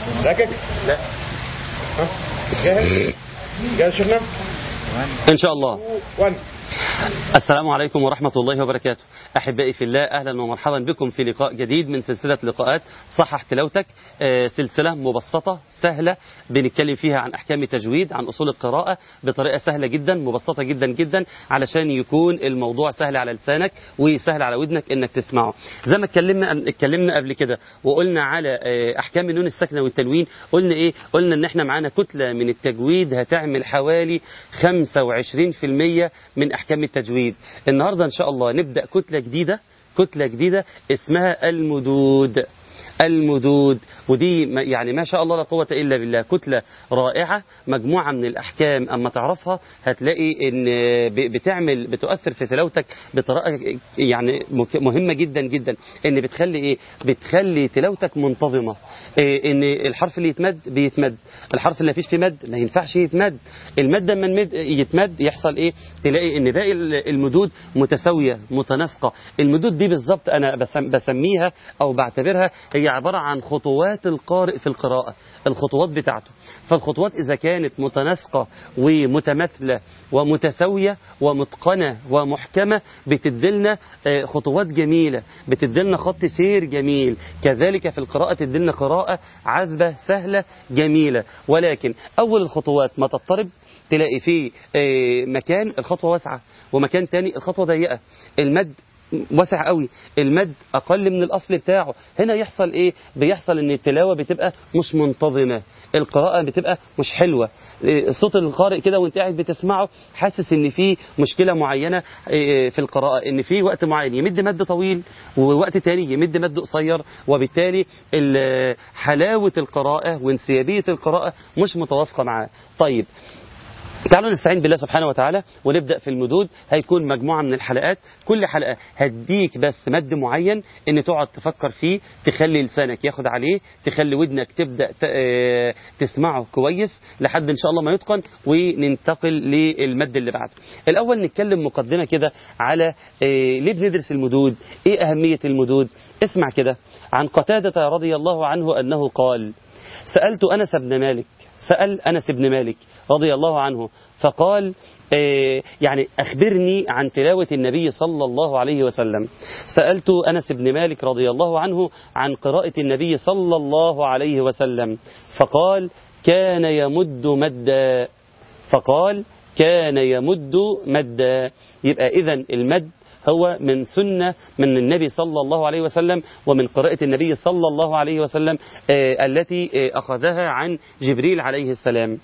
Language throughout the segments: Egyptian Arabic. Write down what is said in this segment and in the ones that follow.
راكك لا ها جاهز جاهز شيخنا إن شاء الله 1 السلام عليكم ورحمة الله وبركاته أحبائي في الله أهلا ومرحبا بكم في لقاء جديد من سلسلة لقاءات صحح تلاوتك آه، سلسلة مبسطة سهلة بنتكلم فيها عن أحكام التجويد عن أصول القراءة بطريقة سهلة جدا مبسطة جدا جدا علشان يكون الموضوع سهل على لسانك وسهل على ودنك إنك تسمعه زي ما اتكلمنا اتكلمنا قبل كده وقلنا على آه، أحكام النون الساكنة والتنوين قلنا إيه قلنا إن إحنا معانا كتلة من التجويد هتعمل حوالي 25% من أحكام التجويد النهاردة إن شاء الله نبدأ كتلة جديدة كتلة جديدة اسمها المدود المدود ودي ما- يعني ما شاء الله لا قوة إلا بالله كتلة رائعة مجموعة من الأحكام أما تعرفها هتلاقي إن ب- بتعمل بتؤثر في تلاوتك بطريقة يعني مك- مهمة جدا جدا إن بتخلي إيه بتخلي تلاوتك منتظمة إيه إن الحرف اللي يتمد بيتمد الحرف اللي مفيش فيه مد ما ينفعش يتمد المد لما المد يتمد يحصل إيه تلاقي إن باقي المدود متساوية متناسقة المدود دي بالظبط أنا بسم- بسميها أو بعتبرها هي عبارة عن خطوات القارئ في القراءة الخطوات بتاعته فالخطوات إذا كانت متناسقة ومتماثلة ومتساوية ومتقنة ومحكمة بتدلنا آه، خطوات جميلة بتدلنا خط سير جميل كذلك في القراءة تدلنا قراءة عذبة سهلة جميلة ولكن أول الخطوات ما تضطرب تلاقي فيه آه، مكان الخطوة واسعة ومكان تاني الخطوة ضيقة المد واسع قوي المد اقل من الاصل بتاعه هنا يحصل ايه بيحصل ان التلاوه بتبقى مش منتظمه القراءه بتبقى مش حلوه إيه، صوت القارئ كده وانت قاعد بتسمعه حاسس ان في مشكله معينه إيه، في القراءه ان في وقت معين يمد مد طويل ووقت تاني يمد مد قصير وبالتالي ال- حلاوه القراءه وانسيابيه القراءه مش متوافقه معاه طيب تعالوا نستعين بالله سبحانه وتعالى ونبدأ في المدود هيكون مجموعة من الحلقات كل حلقة هديك بس مد معين ان تقعد تفكر فيه تخلي لسانك ياخد عليه تخلي ودنك تبدأ ت- آه، تسمعه كويس لحد ان شاء الله ما يتقن وننتقل للمد اللي بعده الاول نتكلم مقدمة كده على آه، ليه بندرس المدود ايه اهمية المدود اسمع كده عن قتادة رضي الله عنه انه قال سألت أنس بن مالك سأل أنس بن مالك رضي الله عنه فقال آه، يعني أخبرني عن تلاوة النبي صلى الله عليه وسلم سألت أنس بن مالك رضي الله عنه عن قراءة النبي صلى الله عليه وسلم فقال كان يمد مدا فقال كان يمد مدا يبقى إذا المد هو من سنة من النبي صلى الله عليه وسلم ومن قراءة النبي صلى الله عليه وسلم آه، التي آه، أخذها عن جبريل عليه السلام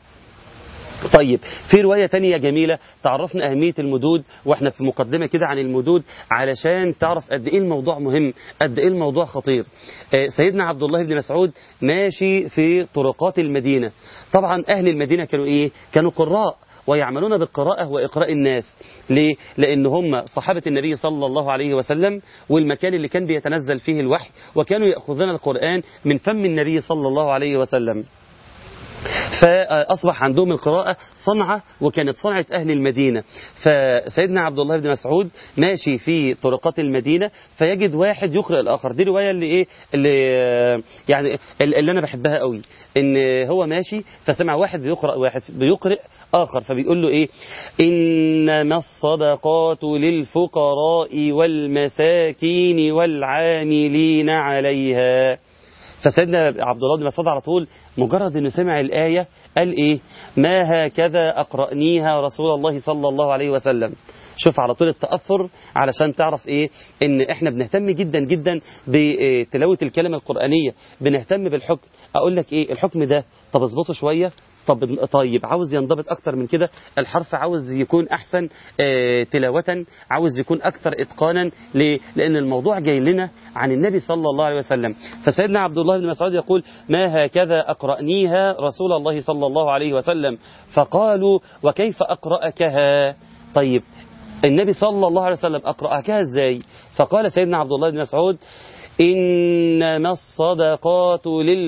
طيب في رواية تانية جميلة تعرفنا أهمية المدود وإحنا في مقدمة كده عن المدود علشان تعرف قد إيه الموضوع مهم قد إيه الموضوع خطير آه، سيدنا عبد الله بن مسعود ماشي في طرقات المدينة طبعا أهل المدينة كانوا إيه كانوا قراء ويعملون بالقراءة وإقراء الناس ليه؟ لأن هم صحابة النبي صلى الله عليه وسلم والمكان اللي كان بيتنزل فيه الوحي وكانوا يأخذون القرآن من فم النبي صلى الله عليه وسلم فأصبح عندهم القراءة صنعة وكانت صنعة أهل المدينة فسيدنا عبد الله بن مسعود ماشي في طرقات المدينة فيجد واحد يقرأ الآخر دي رواية اللي إيه اللي يعني اللي أنا بحبها قوي إن هو ماشي فسمع واحد بيقرأ واحد بيقرأ آخر فبيقول له إيه إنما الصدقات للفقراء والمساكين والعاملين عليها فسيدنا عبد الله بن مسعود على طول مجرد انه سمع الايه قال ايه ما هكذا اقرانيها رسول الله صلى الله عليه وسلم شوف على طول التاثر علشان تعرف ايه ان احنا بنهتم جدا جدا بتلاوه الكلمه القرانيه بنهتم بالحكم اقول لك ايه الحكم ده طب اظبطه شويه طب طيب عاوز ينضبط اكتر من كده الحرف عاوز يكون احسن آه، تلاوة عاوز يكون اكثر اتقانا ليه؟ لان الموضوع جاي لنا عن النبي صلى الله عليه وسلم فسيدنا عبد الله بن مسعود يقول ما هكذا اقرأنيها رسول الله صلى الله عليه وسلم فقالوا وكيف اقرأكها طيب النبي صلى الله عليه وسلم اقرأكها ازاي فقال سيدنا عبد الله بن مسعود إنما الصدقات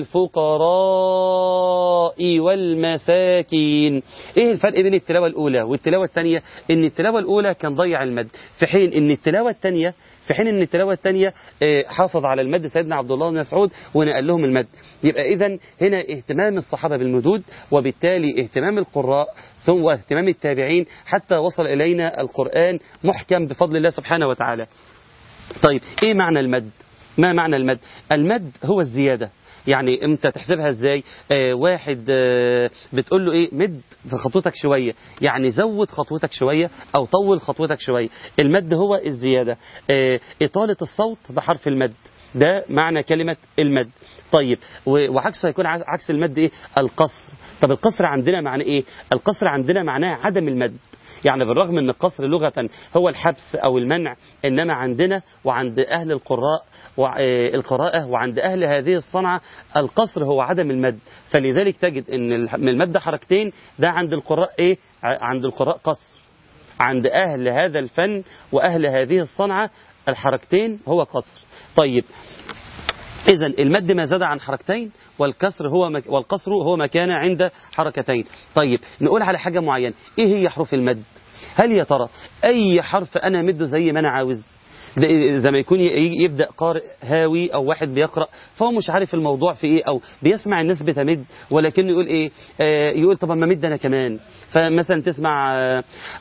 للفقراء والمساكين إيه الفرق بين التلاوة الأولى والتلاوة الثانية إن التلاوة الأولى كان ضيع المد في حين إن التلاوة الثانية في حين إن التلاوة الثانية آه، حافظ على المد سيدنا عبد الله بن مسعود ونقل لهم المد يبقى إذا هنا اهتمام الصحابة بالمدود وبالتالي اهتمام القراء ثم واهتمام التابعين حتى وصل إلينا القرآن محكم بفضل الله سبحانه وتعالى طيب ايه معنى المد ما معنى المد المد هو الزيادة يعني انت تحسبها ازاي آه واحد آه بتقول له ايه مد في خطوتك شوية يعني زود خطوتك شوية او طول خطوتك شوية المد هو الزيادة آه اطالة الصوت بحرف المد ده معنى كلمة المد طيب و- وعكسه هيكون ع- عكس المد ايه القصر طب القصر عندنا معناه ايه القصر عندنا معناه عدم المد يعني بالرغم ان القصر لغة هو الحبس او المنع انما عندنا وعند اهل القراء والقراءة وعند اهل هذه الصنعة القصر هو عدم المد فلذلك تجد ان الح- من المد حركتين ده عند القراء ايه ع- عند القراء قصر عند اهل هذا الفن واهل هذه الصنعة الحركتين هو قصر طيب إذا المد ما زاد عن حركتين والكسر هو مك... والقصر هو ما كان عند حركتين. طيب نقول على حاجة معينة، إيه هي حروف المد؟ هل يا ترى أي حرف أنا مده زي ما أنا عاوز؟ ده زي ما يكون ي- يبدا قارئ هاوي او واحد بيقرا فهو مش عارف الموضوع في ايه او بيسمع الناس بتمد ولكنه يقول ايه آه يقول طب ما مد انا كمان فمثلا تسمع آه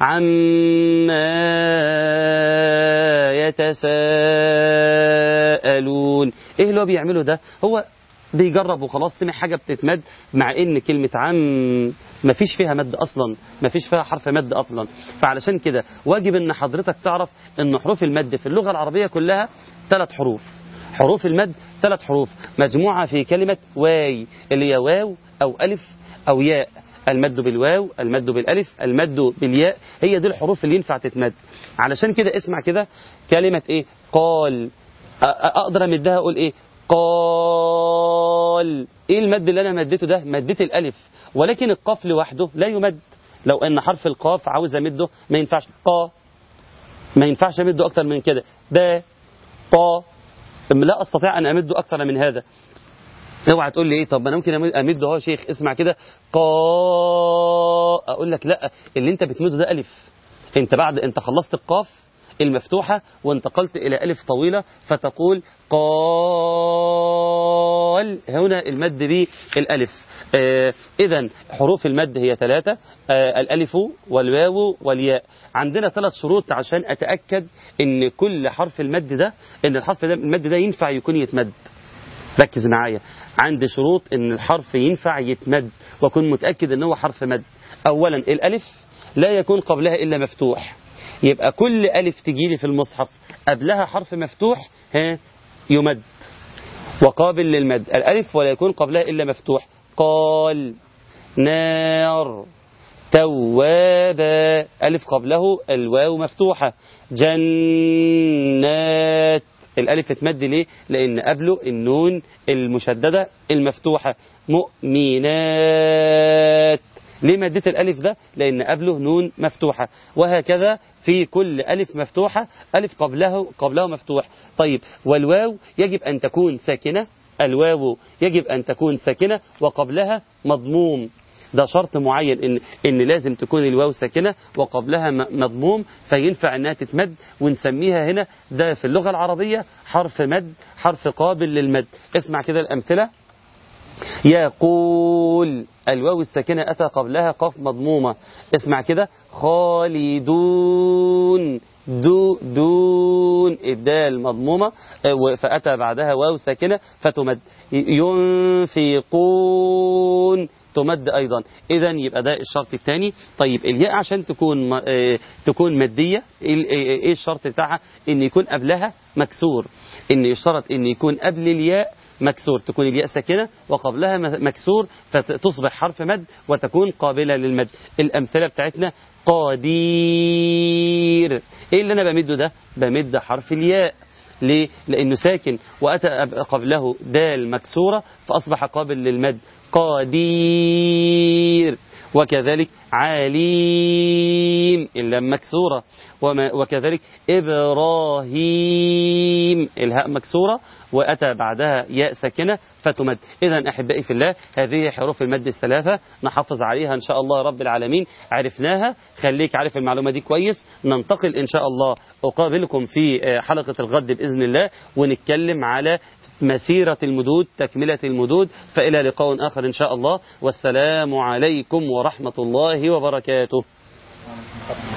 عما يتساءلون ايه اللي هو بيعمله ده هو بيجرب وخلاص سمع حاجة بتتمد مع ان كلمة عم ما فيش فيها مد اصلا ما فيش فيها حرف مد اصلا فعلشان كده واجب ان حضرتك تعرف ان حروف المد في اللغة العربية كلها ثلاث حروف حروف المد ثلاث حروف مجموعة في كلمة واي اللي هي واو او الف او ياء المد بالواو المد بالالف المد بالياء هي دي الحروف اللي ينفع تتمد علشان كده اسمع كده كلمة ايه قال أ- أ- اقدر امدها اقول ايه قال ايه المد اللي انا مديته ده مديت الالف ولكن القاف لوحده لا يمد لو ان حرف القاف عاوز امده ما ينفعش قا ما ينفعش امده اكتر من كده با طا لا استطيع ان امده اكثر من هذا اوعى تقول لي ايه طب ما انا ممكن أمد- امده اهو يا شيخ اسمع كده قا اقول لك لا اللي انت بتمده ده الف انت بعد انت خلصت القاف المفتوحة وانتقلت إلى ألف طويلة فتقول قال هنا المد بالألف آه إذا حروف المد هي ثلاثة آه الألف والواو والياء عندنا ثلاث شروط عشان أتأكد إن كل حرف المد ده إن الحرف ده المد ده ينفع يكون يتمد ركز معايا عندي شروط ان الحرف ينفع يتمد واكون متاكد ان هو حرف مد اولا الالف لا يكون قبلها الا مفتوح يبقى كل الف تجي لي في المصحف قبلها حرف مفتوح ها يمد وقابل للمد الالف ولا يكون قبلها الا مفتوح قال نار توابا ألف قبله الواو مفتوحة جنات الألف اتمد ليه؟ لأن قبله النون المشددة المفتوحة مؤمنات ليه مديت الألف ده؟ لأن قبله نون مفتوحة وهكذا في كل ألف مفتوحة ألف قبله قبله مفتوح طيب والواو يجب أن تكون ساكنة الواو يجب أن تكون ساكنة وقبلها مضموم ده شرط معين ان ان لازم تكون الواو ساكنه وقبلها م- مضموم فينفع انها تتمد ونسميها هنا ده في اللغه العربيه حرف مد حرف قابل للمد اسمع كده الامثله يقول الواو الساكنة أتى قبلها قاف مضمومة اسمع كده خالدون دو دون الدال مضمومة آه، فأتى بعدها واو ساكنة فتمد ينفقون تمد أيضا إذا يبقى ده الشرط الثاني طيب الياء عشان تكون م- آه، تكون مادية ال- آه، إيه الشرط بتاعها إن يكون قبلها مكسور إن يشترط إن يكون قبل الياء مكسور تكون الياء ساكنة وقبلها م- مكسور فتصبح حرف مد وتكون قابلة للمد الأمثلة بتاعتنا قدير إيه اللي أنا بمده ده بمد حرف الياء ليه؟ لأنه ساكن وأتى قبله دال مكسورة فأصبح قابل للمد قدير وكذلك عليم اللام مكسورة وما وكذلك إبراهيم الهاء مكسورة وأتى بعدها ياء ساكنة فتمد إذا أحبائي في الله هذه حروف المد الثلاثة نحافظ عليها إن شاء الله رب العالمين عرفناها خليك عارف المعلومة دي كويس ننتقل إن شاء الله أقابلكم في حلقة الغد بإذن الله ونتكلم على مسيرة المدود تكملة المدود فإلى لقاء آخر إن شاء الله والسلام عليكم ورحمة الله وبركاته